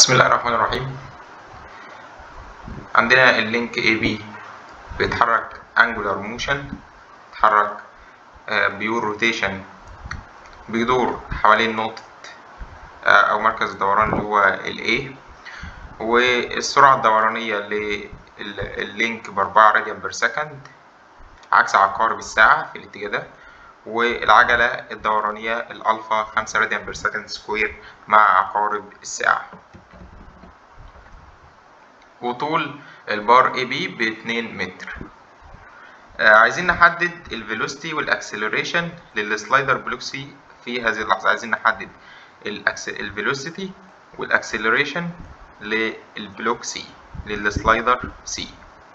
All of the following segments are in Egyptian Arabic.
بسم الله الرحمن الرحيم عندنا اللينك اي بي بيتحرك انجولار موشن بيتحرك بيور روتيشن بيدور حوالين نقطة أو مركز الدوران اللي هو ال A والسرعة الدورانية لللينك بأربعة راديان بير سكند عكس عقارب الساعة في الاتجاه ده والعجلة الدورانية الألفا خمسة راديان بير سكند سكوير مع عقارب الساعة وطول البار اي بي باتنين متر آه عايزين نحدد الفيلوسيتي والاكسلريشن للسلايدر بلوك سي في هذه اللحظة عايزين نحدد الفيلوسيتي والاكسلريشن للبلوك سي للسلايدر سي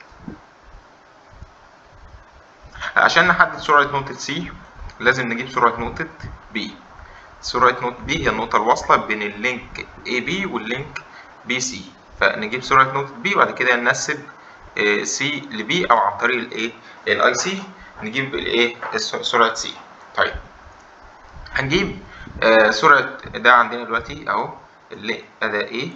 عشان نحدد سرعة نقطة سي لازم نجيب سرعة نقطة بي سرعة نقطة بي هي النقطة الواصلة بين اللينك اي بي واللينك بي سي فنجيب سرعة نقطة بي وبعد كده ننسب سي لبي او عن طريق الايه الاي سي نجيب الايه سرعة سي طيب هنجيب آه سرعة ده عندنا دلوقتي اهو اللي ده A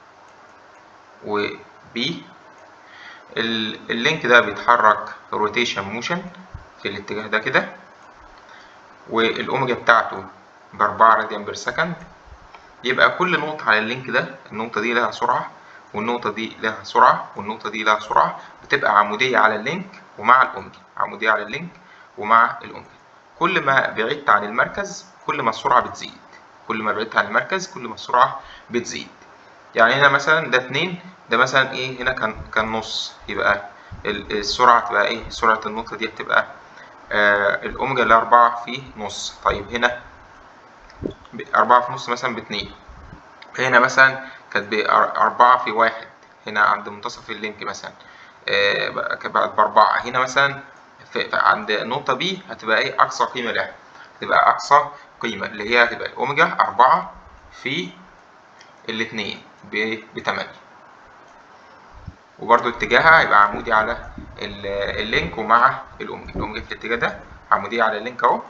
و B اللينك ده بيتحرك روتيشن موشن في الاتجاه ده كده والاوميجا بتاعته بأربعة راديان بير سكند يبقى كل نقطة على اللينك ده النقطة دي لها سرعة والنقطة دي لها سرعة والنقطة دي لها سرعة بتبقى عمودية على اللينك ومع الأوميجا عمودية على اللينك ومع الأوميجا كل ما بعدت عن المركز كل ما السرعة بتزيد كل ما بعدت عن المركز كل ما السرعة بتزيد يعني هنا مثلا ده اتنين ده مثلا ايه هنا كان كان نص يبقى السرعة تبقى ايه سرعة النقطة دي هتبقى آه الأوميجا اللي أربعة في نص طيب هنا أربعة في نص مثلا باتنين هنا مثلا كانت بأربعة في واحد هنا عند منتصف اللينك مثلا آه بقت بأربعة هنا مثلا في عند نقطة بي هتبقى ايه أقصى قيمة لها هتبقى أقصى قيمة اللي هي هتبقى الأوميجا أربعة في الاتنين بتمانية وبرضو اتجاهها هيبقى عمودي على اللينك ومع الأوميجا الأوميجا في الاتجاه ده عمودية على اللينك أهو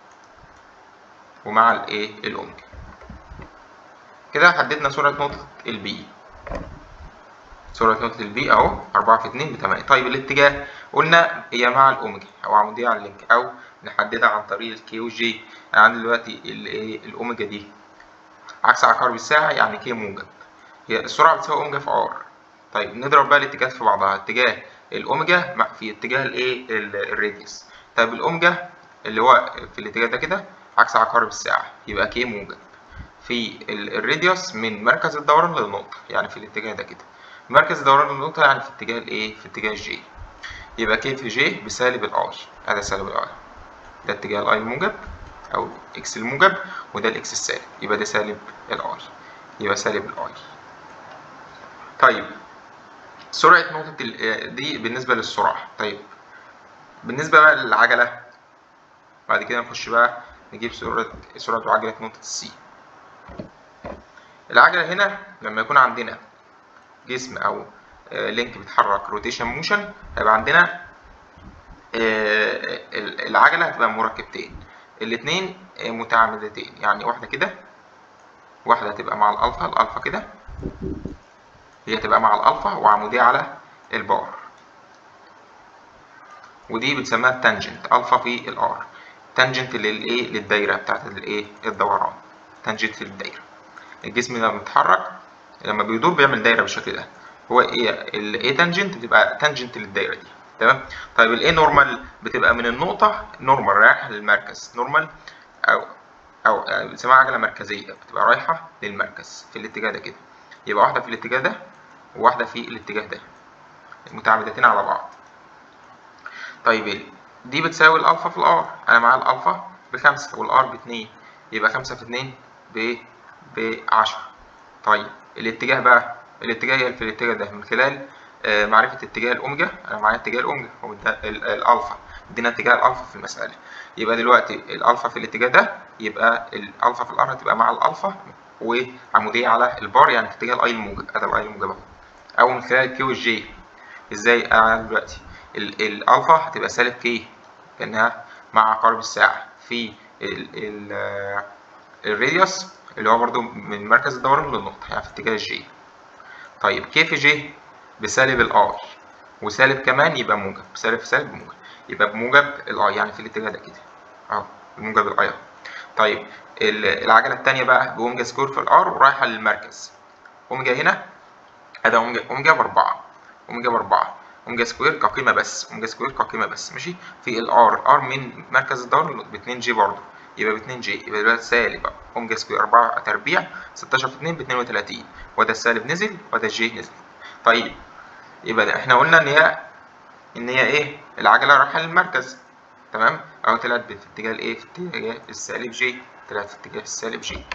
ومع الايه الأوميجا كده حددنا سرعة نقطة البي سرعة نقطة البي أهو أربعة في اتنين بتمانية طيب الاتجاه قلنا هي مع الأوميجا أو عمودية على اللينك أو نحددها عن طريق الكي والجي أنا عندي دلوقتي الايه الأوميجا دي عكس عقارب الساعة يعني كي موجب هي السرعة بتساوي أوميجا في ار طيب نضرب بقى الاتجاهات في بعضها اتجاه الأوميجا في اتجاه الايه الراديوس طيب الأوميجا اللي هو في الاتجاه ده كده عكس عقارب الساعة يبقى كي موجب في الراديوس من مركز الدوران للنقطة يعني في الاتجاه ده كده مركز الدوران للنقطة يعني في اتجاه الايه في اتجاه جي يبقى كي في جي بسالب الاي هذا سالب الاي ده اتجاه الاي الموجب او اكس الموجب وده الاكس السالب يبقى ده سالب الاي يبقى سالب الاي طيب سرعة نقطة دي بالنسبة للسرعة طيب بالنسبة بقى للعجلة بعد كده نخش بقى نجيب سرعة سرعة عجلة نقطة السي العجلة هنا لما يكون عندنا جسم أو لينك بيتحرك روتيشن موشن هيبقى عندنا العجلة هتبقى مركبتين الاتنين متعامدتين يعني واحدة كده واحدة هتبقى مع الألفا الألفا كده هي هتبقى مع الألفا وعمودية على البار ودي بتسميها التانجنت ألفا في الآر تانجنت للايه للدايرة بتاعت الايه الدوران تانجنت للدايرة الجسم لما بيتحرك لما بيدور بيعمل دايرة بالشكل ده هو ايه الايه تانجنت بتبقى تانجنت للدايرة دي تمام طيب الايه نورمال بتبقى من النقطة نورمال رايحة للمركز نورمال او او بنسميها عجلة مركزية بتبقى رايحة للمركز في الاتجاه ده كده يبقى واحدة في الاتجاه ده وواحدة في الاتجاه ده متعامدتين على بعض طيب دي بتساوي الألفا في الآر أنا معايا الألفا بخمسة والآر باتنين يبقى خمسة في اتنين ب بعشرة طيب الاتجاه بقى الاتجاه هي في الاتجاه ده من خلال آه معرفة اتجاه الأوميجا أنا معايا اتجاه الأوميجا هو الألفا ادينا اتجاه الألفا في المسألة يبقى دلوقتي الألفا في الاتجاه ده يبقى الألفا في الآر هتبقى مع الألفا وعمودية على البار يعني في اتجاه الأي الموجب أدا الأي الموجب أهو أو من خلال الكيو والجي إزاي أنا دلوقتي الألفا هتبقى سالب كي لأنها مع عقارب الساعة في الراديوس اللي هو برضو من مركز الدوران للنقطة يعني في اتجاه الجي طيب كيف جي بسالب الاي وسالب كمان يبقى موجب سالب في سالب بموجب يبقى بموجب الاي يعني في الاتجاه ده كده اهو بموجب الاي اهو طيب العجله الثانيه بقى باوميجا سكوير في الار ورايحه للمركز اوميجا هنا ادي اوميجا اوميجا باربعه اوميجا باربعه اوميجا سكوير كقيمه بس اوميجا سكوير كقيمه بس ماشي في الار ار من مركز الدور ب 2 جي برضه يبقى ب 2 جي يبقى دلوقتي سالب اوميجا سكوير 4 تربيع 16 في 2 ب 32 وده السالب نزل وده الجي نزل طيب يبقى احنا قلنا ان هي ان هي ايه العجله رايحه للمركز تمام اهو طلعت في اتجاه الايه في اتجاه السالب جي طلعت في اتجاه السالب جي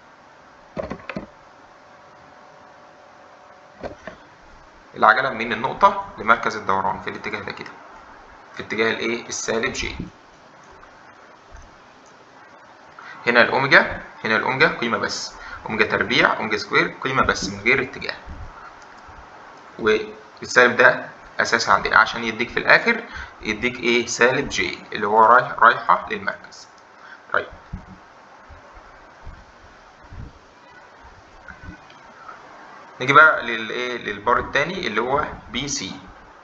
العجله من النقطه لمركز الدوران في الاتجاه ده كده في اتجاه الايه السالب جي هنا الاوميجا هنا الاوميجا قيمه بس اوميجا تربيع اوميجا سكوير قيمه بس من غير اتجاه والسالب ده اساسي عندنا عشان يديك في الاخر يديك ايه سالب جي اللي هو رايح رايحه للمركز طيب نيجي بقى للايه للبار الثاني اللي هو بي سي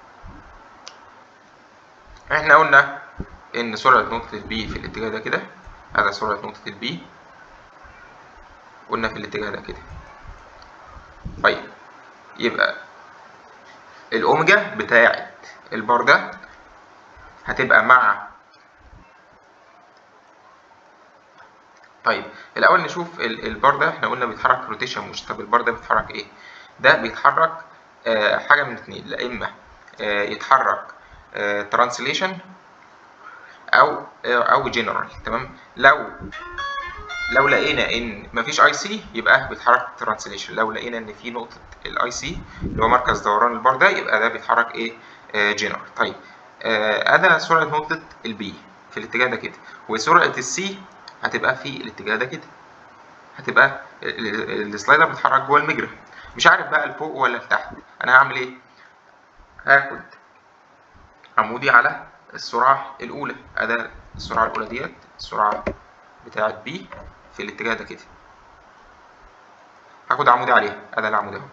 احنا قلنا ان سرعه نقطه البي في الاتجاه ده كده هذا سرعه نقطه البي قلنا في الاتجاه ده كده طيب يبقى الاوميجا بتاعت البار ده هتبقى مع طيب الاول نشوف البار ده احنا قلنا بيتحرك روتيشن موشن طب البار ده بيتحرك ايه ده بيتحرك آه حاجه من اتنين لا اما آه يتحرك آه ترانسليشن او آه او جنرال تمام لو لو لقينا ان مفيش اي سي يبقى بيتحرك ترانسليشن لو لقينا ان في نقطه الاي سي اللي هو مركز دوران البار ده يبقى ده بيتحرك ايه آه جنرال طيب ادي آه سرعه نقطه البي في الاتجاه ده كده وسرعه السي هتبقى في الاتجاه ده كده هتبقى السلايدر بيتحرك جوه المجرى مش عارف بقى لفوق ولا لتحت انا هعمل ايه هاخد عمودي على السرعه الاولى ادي السرعه الاولى ديت السرعه بتاعت بي في الاتجاه ده كده هاخد عمودي عليها ادي العمود اهو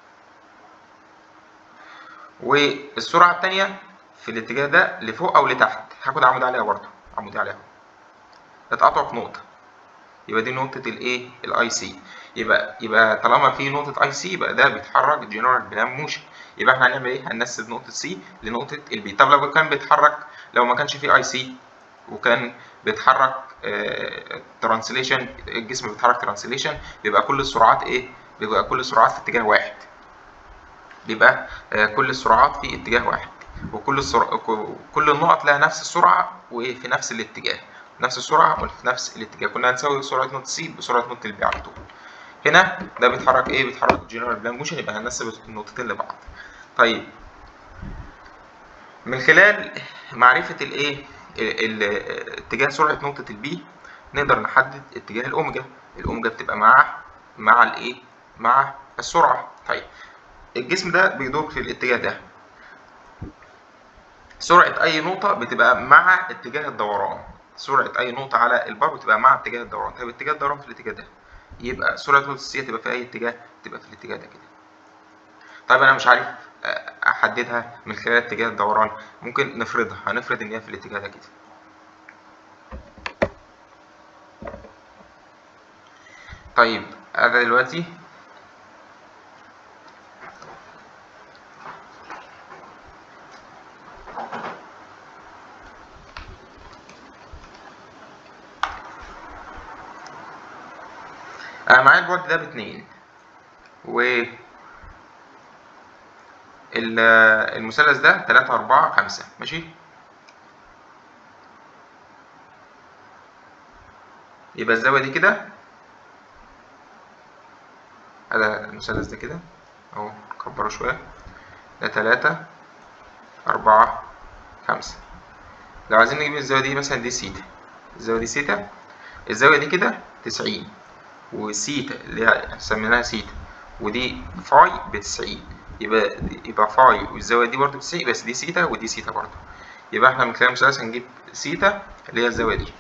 والسرعه الثانيه في الاتجاه ده لفوق او لتحت هاخد عمود عليها برضه عمودي عليها اتقطعوا في نقطه يبقى دي نقطه الايه الاي سي يبقى يبقى طالما في نقطه اي سي يبقى ده بيتحرك جنرال بلان موشن يبقى احنا هنعمل ايه هننسب نقطه سي لنقطه البي طب لو كان بيتحرك لو ما كانش في اي سي وكان بيتحرك ترانسليشن الجسم بيتحرك ترانسليشن بيبقى كل السرعات ايه بيبقى كل السرعات في اتجاه واحد بيبقى كل السرعات في اتجاه واحد وكل السرعة كل النقط لها نفس السرعة وفي نفس الاتجاه نفس السرعة وفي نفس الاتجاه كنا هنساوي سرعة نقطة سي بسرعة نقطة البي على طول هنا ده بيتحرك ايه بيتحرك جنرال بلان موشن يبقى هننسب النقطتين لبعض طيب من خلال معرفة الايه اتجاه سرعة نقطة البي نقدر نحدد اتجاه الأوميجا الأوميجا بتبقى مع مع الايه مع السرعة طيب الجسم ده بيدور في الاتجاه ده سرعة أي نقطة بتبقى مع اتجاه الدوران سرعة أي نقطة على البار بتبقى مع اتجاه الدوران طيب اتجاه الدوران في الاتجاه ده يبقى سرعة نقطة السي تبقى في أي اتجاه تبقى في الاتجاه ده كده طيب أنا مش عارف أحددها من خلال اتجاه الدوران ممكن نفرضها هنفرض إن هي في الاتجاه ده كده طيب أنا دلوقتي انا معايا البعد ده باتنين و المثلث ده تلاتة أربعة خمسة ماشي يبقى الزاوية دي كده هذا المثلث ده كده اهو نكبره شوية ده تلاتة أربعة خمسة لو عايزين نجيب الزاوية دي مثلا دي سيتا الزاوية دي سيتا الزاوية دي كده تسعين وسيتا اللي هي سميناها سيتا ودي فاي بتسعين يبقى يبقى فاي والزاوية دي برضه بتسعين بس دي سيتا ودي سيتا برضه يبقى احنا من خلال المثلث هنجيب سيتا اللي هي الزاوية دي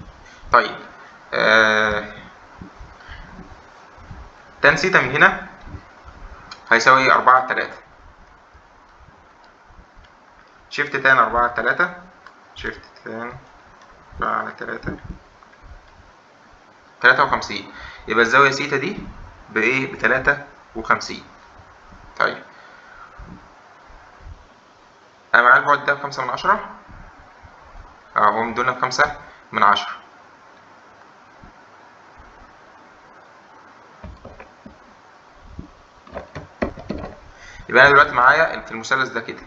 طيب آه... تان سيتا من هنا هيساوي ايه أربعة على تلاتة شيفت تاني أربعة على تلاتة شيفت تاني أربعة على تلاتة تلاتة وخمسين يبقى الزاوية سيتا دي بإيه بتلاتة وخمسين طيب أنا معايا البعد ده بخمسة من عشرة أه هو مدونا بخمسة من عشرة يبقى أنا دلوقتي معايا في المثلث ده كده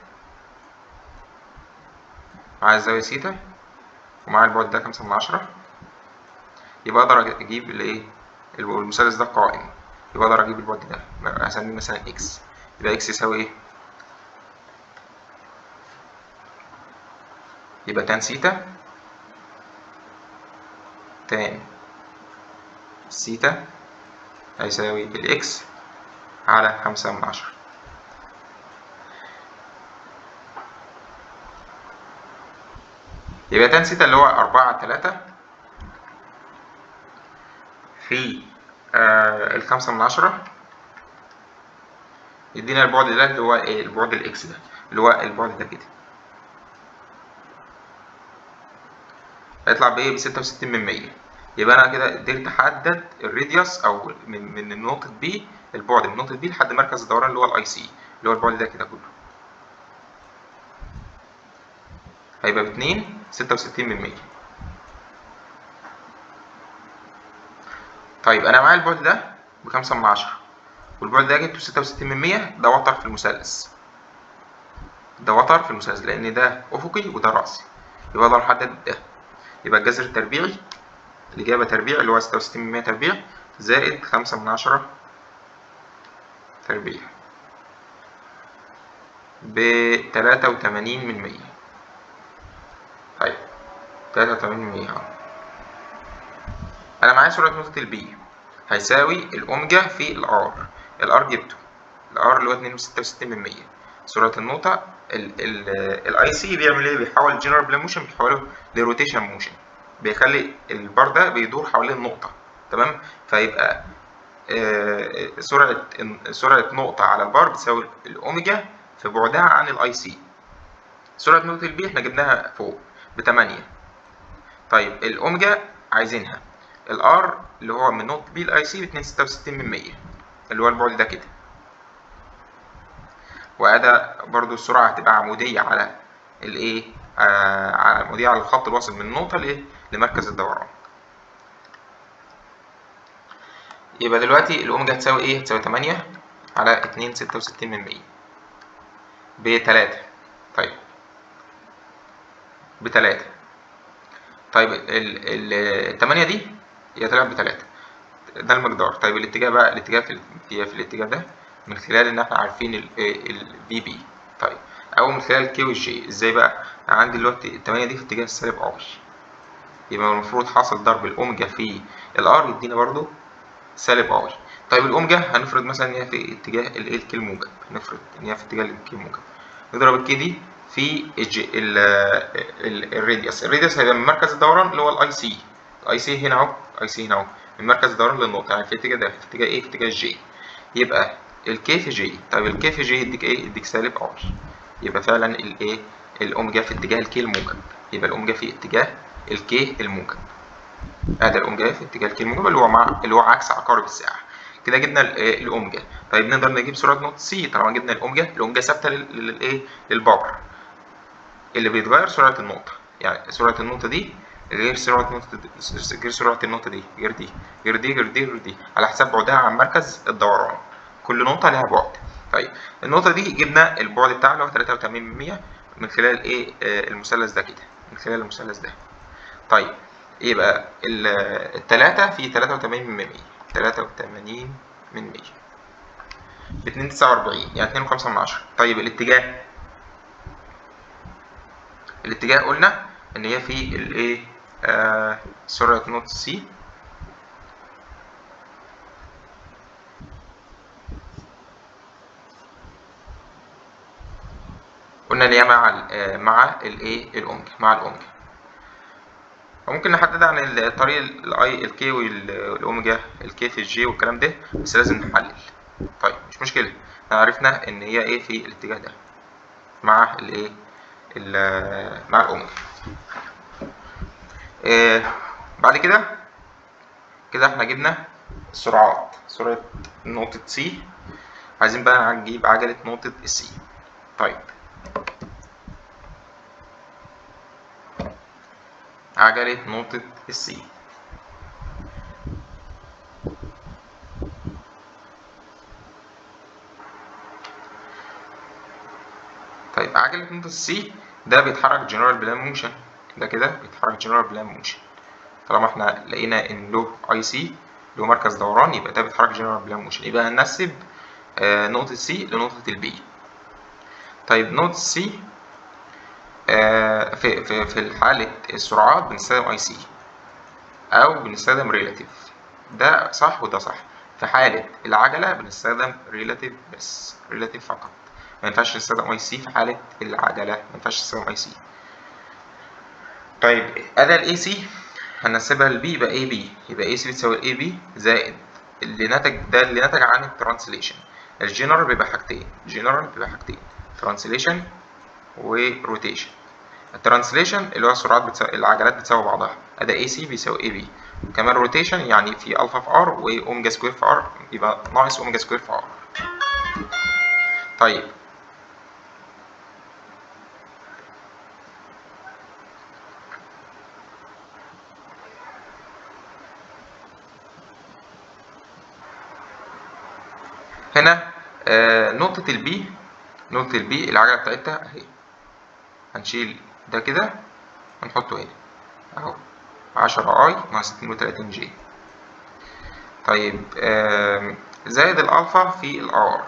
معايا الزاوية سيتا ومعايا البعد ده خمسة من عشرة يبقى أقدر أجيب الإيه المثلث ده قائم يبقى أقدر أجيب البعد ده هسميه مثلا إكس يبقى إكس يساوي إيه؟ يبقى تان سيتا تان سيتا هيساوي الإكس على خمسة من عشرة يبقى تان سيتا اللي هو أربعة على تلاتة في آه الخمسة من عشرة يدينا البعد ده اللي هو ايه البعد الاكس ده اللي هو البعد ده كده هيطلع بايه بستة وستين من مية يبقى انا كده قدرت احدد الراديوس او من من نقطة بي البعد من نقطة بي لحد مركز الدوران اللي هو الاي سي اللي هو البعد ده كده كله هيبقى باتنين ستة وستين من مية طيب انا معايا البعد ده بخمسة من عشرة والبعد ده جبته ستة وستين من مية ده وتر في المثلث ده وتر في المثلث لان ده افقي وده راسي يبقى اقدر احدد ده يبقى الجذر التربيعي الإجابة تربيع اللي هو ستة وستين من مية تربيع زائد خمسة من عشرة تربيع بتلاتة وتمانين من مية طيب تلاتة وتمانين من مية أنا معايا سرعة نقطة البي هيساوي الأوميجا في الآر الآر جبته الآر اللي هو اتنين وستة وستين من مية سرعة النقطة الاي سي بيعمل ايه بيحول الجنرال بلا موشن بيحوله لروتيشن موشن بيخلي البار ده بيدور حوالين النقطة تمام فيبقى آه سرعة سرعة نقطة على البار بتساوي الأوميجا في بعدها عن الاي سي سرعة نقطة البي احنا جبناها فوق بتمانية طيب الأوميجا عايزينها الار اللي هو من نقطة بي الاي سي باتنين ستة وستين من مية اللي هو البعد ده كده وأدا برضو السرعة هتبقى عمودية على الايه آه عمودية على الخط الواصل من النقطة لايه لمركز الدوران يبقى دلوقتي الأوميجا هتساوي ايه هتساوي تمانية على اتنين ستة وستين من مية بتلاتة طيب بتلاتة طيب ال التمانية دي هي طلعت بتلاتة ده المقدار طيب الاتجاه بقى الاتجاه في, في, في الاتجاه ده من خلال ان احنا عارفين ال بي بي طيب او من خلال الكي والجي ازاي بقى انا عندي دلوقتي التمانية دي في اتجاه السالب ار يبقى المفروض حاصل ضرب الاوميجا في الار يدينا برضو سالب ار طيب الاوميجا هنفرض مثلا ان هي في اتجاه الايه الكي الموجب هنفرض ان هي في اتجاه الكي الموجب نضرب الكي دي في الراديوس الراديوس هيبقى من مركز الدوران اللي هو الاي سي الاي سي هنا اهو اي سي هنا اهو من مركز الدوران للنقطه يعني في الاتجاه ده في اتجاه ايه في اتجاه جي يبقى الكي في جي طيب الكي في جي يديك ايه يديك سالب ار يبقى فعلا الايه الاوميجا في اتجاه الكي الموجب يبقى الاوميجا في اتجاه الكي الموجب ادي الاوميجا في اتجاه الكي الموجب اللي هو مع اللي هو عكس عقارب الساعه كده جبنا الاوميجا طيب نقدر نجيب سرعه نقطه سي طالما جبنا الاوميجا الاوميجا ثابته للايه للباور اللي بيتغير سرعه النقطه يعني سرعه النقطه دي غير سرعه نقطه غير سرعه النقطه دي غير دي غير دي غير دي غير دي على حساب بعدها عن مركز الدوران كل نقطة لها بعد طيب النقطة دي جبنا البعد بتاعها اللي هو 83 من 100 من خلال ايه آه المثلث ده كده من خلال المثلث ده طيب يبقى التلاتة في 83 من 100 83 من 100 ب 249 يعني 2 5 من 10 طيب الاتجاه الاتجاه قلنا ان هي في الايه آه سرعة نقطة سي قلنا اللي هي مع ال مع الايه الاوميجا مع الاوميجا وممكن نحددها عن الطريق الاي الكي والاوميجا الكي في الجي والكلام ده بس لازم نحلل طيب مش مشكله احنا عرفنا ان هي ايه في الاتجاه ده مع الايه ال- مع الاوميجا إيه بعد كده كده احنا جبنا السرعات سرعة نقطة سي عايزين بقى نجيب عجلة نقطة السي طيب عجلة نقطة السي طيب عجلة نقطة السي ده بيتحرك جنرال بلان موشن ده كده بيتحرك جنرال بلان موشن طالما احنا لقينا ان له اي سي له مركز دوران يبقى ده بيتحرك جنرال بلان موشن يبقى هننسب آه نقطة سي لنقطة البي طيب نقطة سي آه في في في حالة السرعات بنستخدم اي سي او بنستخدم ريلاتيف ده صح وده صح في حالة العجلة بنستخدم ريلاتيف بس ريلاتيف فقط ما ينفعش نستخدم اي سي في حالة العجلة ما ينفعش نستخدم اي سي طيب اداة الاي سي هنسيبها لبي يبقى اي بي يبقى اي سي بتساوي اي بي زائد اللي نتج ده اللي نتج عن الترانسليشن الجنرال بيبقى حاجتين جنرال بيبقى حاجتين ترانسليشن وروتيشن الترانسليشن اللي هو السرعات بتساوي العجلات بتساوي بعضها اداة اي سي بيساوي اي بي كمان روتيشن يعني في الفا في ار واوميجا سكوير في ار يبقى ناقص اوميجا سكوير في ار طيب هنا آه نقطة البي نقطة البي العجلة بتاعتها اهي هنشيل ده كده ونحطه هنا اهو عشرة اي ناقص اتنين وتلاتين جي طيب آه زائد الالفا في الار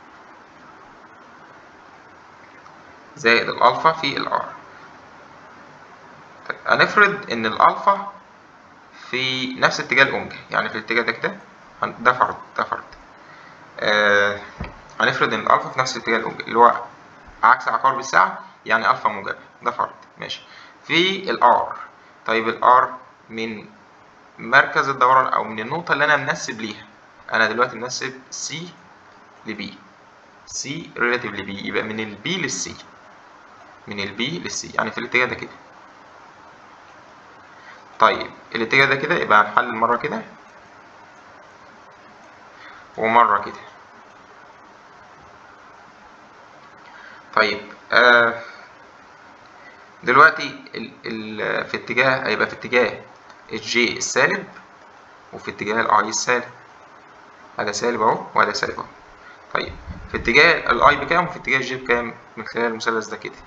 زائد الالفا في الار طيب هنفرض ان الالفا في نفس اتجاه الاوميجا يعني في الاتجاه ده كده ده فرض ده فرض آه هنفرض ان الالفا في نفس اتجاه الاوميجا اللي هو عكس عقارب الساعه يعني الفا موجبه ده فرض ماشي في الار طيب الار من مركز الدوران او من النقطه اللي انا منسب ليها انا دلوقتي منسب سي لبي سي ريلاتيف لبي يبقى من البي للسي من البي للسي يعني في الاتجاه ده كده طيب الاتجاه ده كده يبقى هنحلل مره كده ومره كده طيب آه دلوقتي ال ال في اتجاه هيبقى في اتجاه الجي السالب وفي اتجاه الاي السالب هذا سالب اهو وهذا سالب اهو طيب في اتجاه الاي بكام وفي اتجاه الجي بكام من خلال المثلث ده كده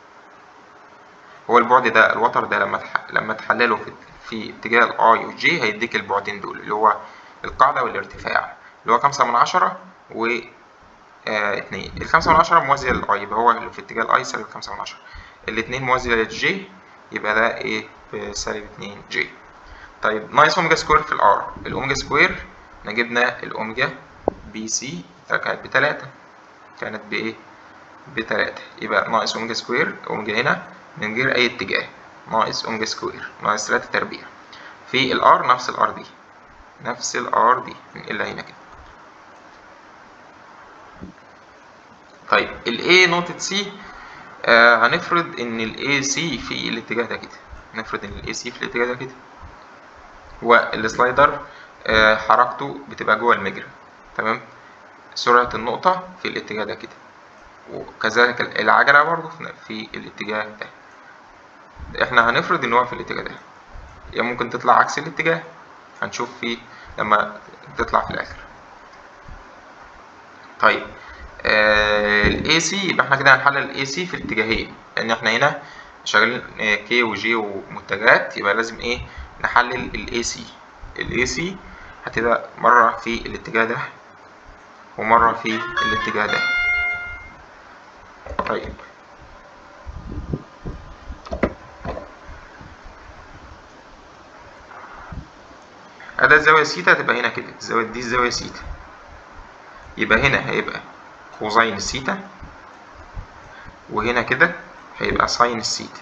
هو البعد ده الوتر ده لما تح... لما تحلله في في اتجاه الاي والجي هيديك البعدين دول اللي هو القاعدة والارتفاع اللي هو خمسة من عشرة و آه اتنين الخمسة من عشرة موازية للاي يبقى هو اللي في اتجاه الاي سالب خمسة من عشرة الاتنين موازية للجي يبقى ده ايه بسالب اتنين جي طيب ناقص اوميجا سكوير في الار الاوميجا سكوير احنا جبنا الاوميجا بي سي كانت بتلاتة كانت بايه بتلاتة يبقى ناقص اوميجا سكوير اوميجا هنا من غير اي اتجاه ناقص اوميجا سكوير ناقص تلاتة تربيع في الار نفس الار دي نفس الار دي ننقلها هنا كده طيب ال A نقطة C آه هنفرض إن ال AC في الاتجاه ده كده نفرض إن ال AC في الاتجاه ده كده والسلايدر آه حركته بتبقى جوه المجرى تمام سرعة النقطة في الاتجاه ده كده وكذلك العجلة برضه في الاتجاه ده احنا هنفرض ان هو في الاتجاه ده يا ممكن تطلع عكس الاتجاه هنشوف فيه لما تطلع في الاخر طيب آه ال AC يبقى احنا كده هنحلل ال AC في الاتجاهين لان احنا هنا شغالين آه K و J ومتجهات يبقى لازم ايه نحلل ال AC ال AC هتبقى مرة في الاتجاه ده ومرة في الاتجاه ده طيب أداة الزاوية سيتا هتبقى هنا كده الزاوية دي الزاوية سيتا يبقى هنا هيبقى كوزين السيتا وهنا كده هيبقى ساين السيتا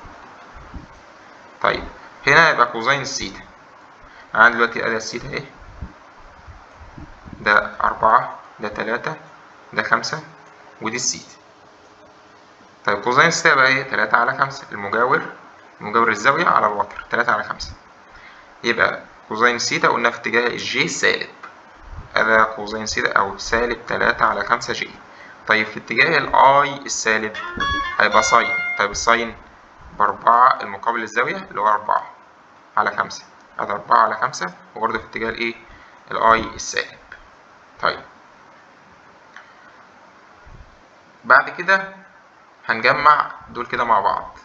طيب هنا هيبقى كوزين السيتا أنا عندي دلوقتي أداة السيتا أهي ده أربعة ده تلاتة ده خمسة ودي السيتا طيب كوزين السيتا بقى ايه تلاتة على خمسة المجاور مجاور الزاوية على الوتر تلاتة على خمسة يبقى كوزين السيتا قلنا في اتجاه الجي سالب أدا كوزين سيتا أو سالب تلاتة على خمسة جي طيب في اتجاه الاي السالب هيبقى ساين طيب الساين بأربعة المقابل الزاوية اللي هو أربعة على خمسة أدا أربعة على خمسة وبرضه في اتجاه الايه الاي السالب طيب بعد كده هنجمع دول كده مع بعض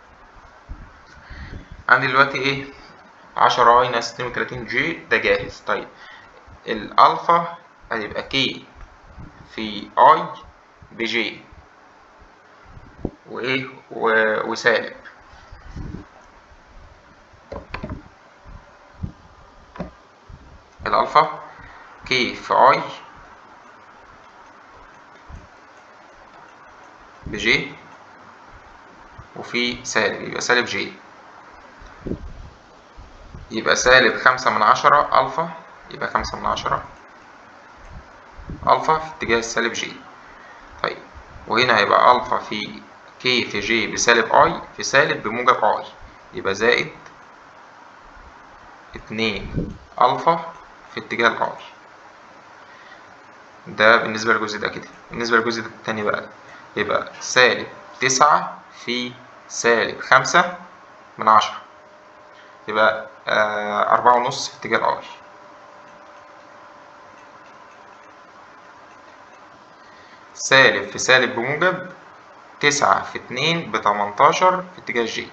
عندي دلوقتي ايه عشرة اي ناقص اتنين وتلاتين جي ده جاهز طيب الألفا هتبقى كي في اي بجي وايه و- وسالب الألفا كي في اي بجي وفي سالب يبقى سالب جي يبقى سالب خمسة من عشرة ألفا يبقى خمسة من عشرة ألفا في اتجاه السالب جي طيب وهنا هيبقى ألفا في كي في جي بسالب أي في سالب بموجب أي يبقى زائد اتنين ألفا في اتجاه الأي ده بالنسبة للجزء ده كده بالنسبة للجزء التاني بقى يبقى سالب تسعة في سالب خمسة من عشرة يبقى آه أربعة ونص في اتجاه الأي سالب في سالب بموجب تسعة في اتنين بتمنتاشر في اتجاه جي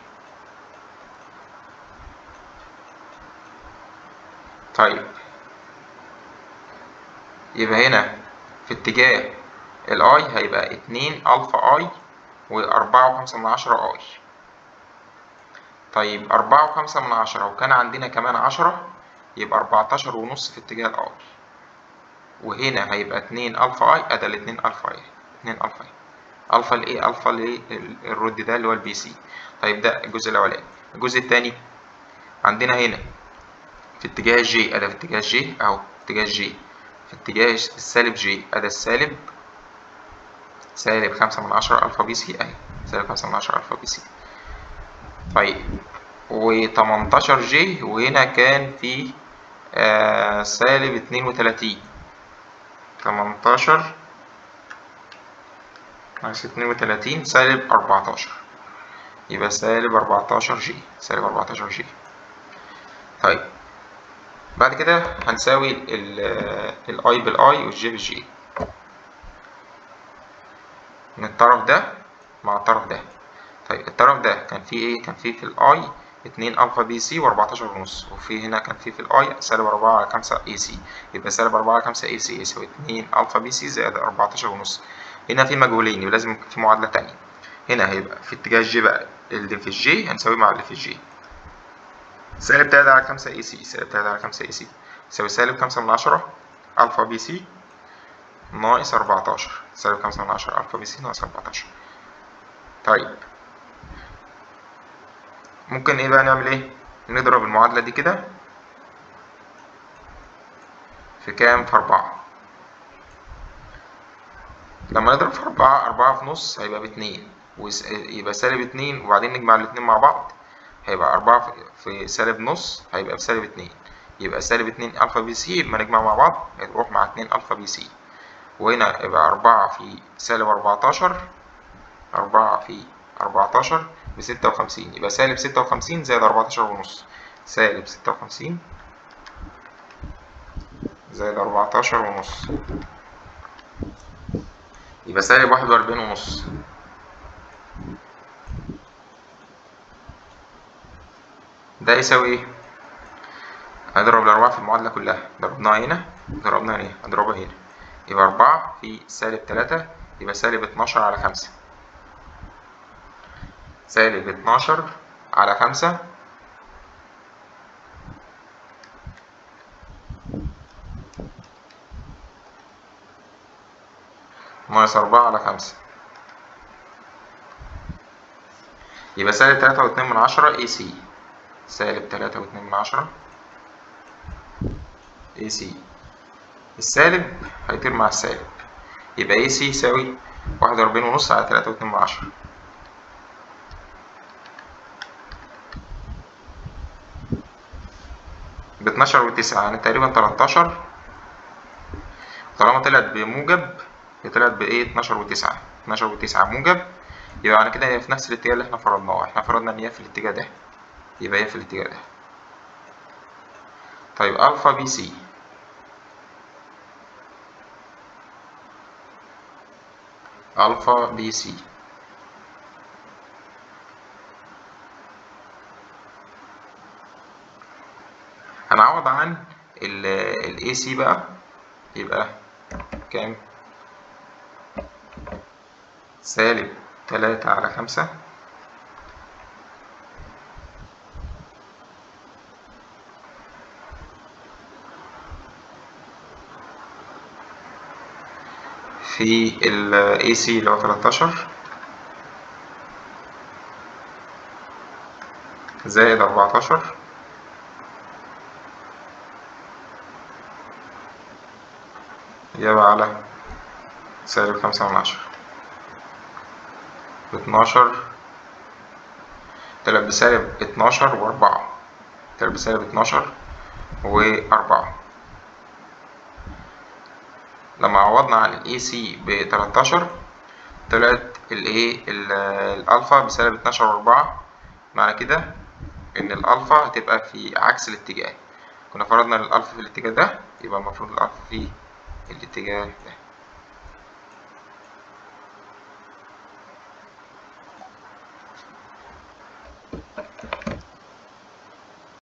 طيب يبقى هنا في اتجاه الاي هيبقى اتنين الفا اي واربعة وخمسة من عشرة اي طيب أربعة وخمسة من عشرة وكان عندنا كمان عشرة يبقى أربعتاشر ونص في اتجاه الاي وهنا هيبقى اتنين الفا اي ادي الاتنين الفا اي اتنين الفا اي الفا الايه الفا الايه الرد ده اللي هو البي سي طيب ده الجزء الاولاني الجزء التاني عندنا هنا في اتجاه الجي ادي في اتجاه الجي اهو اتجاه الجي في اتجاه السالب جي ادي السالب سالب خمسة من عشرة الفا بي سي اهي سالب خمسة من عشرة الفا بي سي طيب وتمنتاشر جي وهنا كان في آه سالب اتنين وتلاتين تمنتاشر ناقص اتنين وتلاتين سالب أربعتاشر يبقى سالب أربعتاشر جي سالب أربعتاشر جي طيب بعد كده هنساوي الاي بالاي والجي بالجي من الطرف ده مع الطرف ده طيب الطرف ده كان فيه ايه كان فيه في الاي اتنين الفا بي سي واربعتاشر ونص وفي هنا كان فيه في الاي سالب اربعة على خمسة اي سي يبقى سالب اربعة على خمسة اي سي يساوي اتنين الفا بي سي زائد اربعتاشر ونص هنا في مجهولين يبقى لازم في معادلة تانية هنا هيبقى في اتجاه الجي بقى اللي في الجي هنساويه مع اللي في الجي سالب تلاتة على خمسة اي سي سالب تلاتة على خمسة اي سي يساوي سالب خمسة من عشرة الفا بي سي ناقص أربعتاشر سالب خمسة من عشرة الفا بي سي ناقص أربعتاشر طيب ممكن ايه بقى نعمل ايه نضرب المعادلة دي كده في كام في أربعة لما نضرب في أربعة أربعة في نص هيبقى باتنين ويبقى سالب اتنين وبعدين نجمع الاتنين مع بعض هيبقى أربعة في سالب نص هيبقى بسالب اتنين يبقى سالب اتنين ألفا بي سي لما نجمع مع بعض هتروح مع اتنين ألفا بي سي وهنا يبقى أربعة في سالب أربعتاشر أربعة في أربعتاشر بستة وخمسين يبقى سالب ستة وخمسين زائد أربعتاشر ونص سالب ستة وخمسين زائد أربعتاشر ونص يبقى سالب واحد وأربعين ونص ده يساوي ايه؟ هنضرب الأربعة في المعادلة كلها ضربناها هنا ضربناها هنا هنضربها هنا يبقى أربعة في سالب تلاتة يبقى سالب اتناشر على خمسة سالب اتناشر على خمسة ناقص أربعة على خمسة يبقى سالب تلاتة واتنين من عشرة اي سي سالب تلاتة واتنين من عشرة اي سي السالب هيطير مع السالب يبقى اي سي يساوي واحد وأربعين ونص على تلاتة واتنين من عشرة باتناشر وتسعة يعني تقريبا تلاتاشر طالما طلعت بموجب هي طلعت بإيه اتناشر وتسعة اتناشر وتسعة موجب يبقى على كده هي في نفس الاتجاه اللي احنا فرضناه احنا فرضنا إن هي في الاتجاه ده يبقى هي في الاتجاه ده طيب ألفا بي سي ألفا بي سي هنعوض عن ال AC بقى يبقى كام؟ سالب تلاتة على خمسة في ال AC اللي هو 13 زائد 14 يبقى على سالب خمسة من عشرة اتناشر طلع بسالب اتناشر وأربعة طلع بسالب اتناشر وأربعة لما عوضنا عن ال AC ب 13 طلعت ال A ال- الألفا بسالب 12 وأربعة معنى كده إن الألفا هتبقى في عكس الاتجاه كنا فرضنا إن الألفا في الاتجاه ده يبقى المفروض الألفا في الاتجاه ده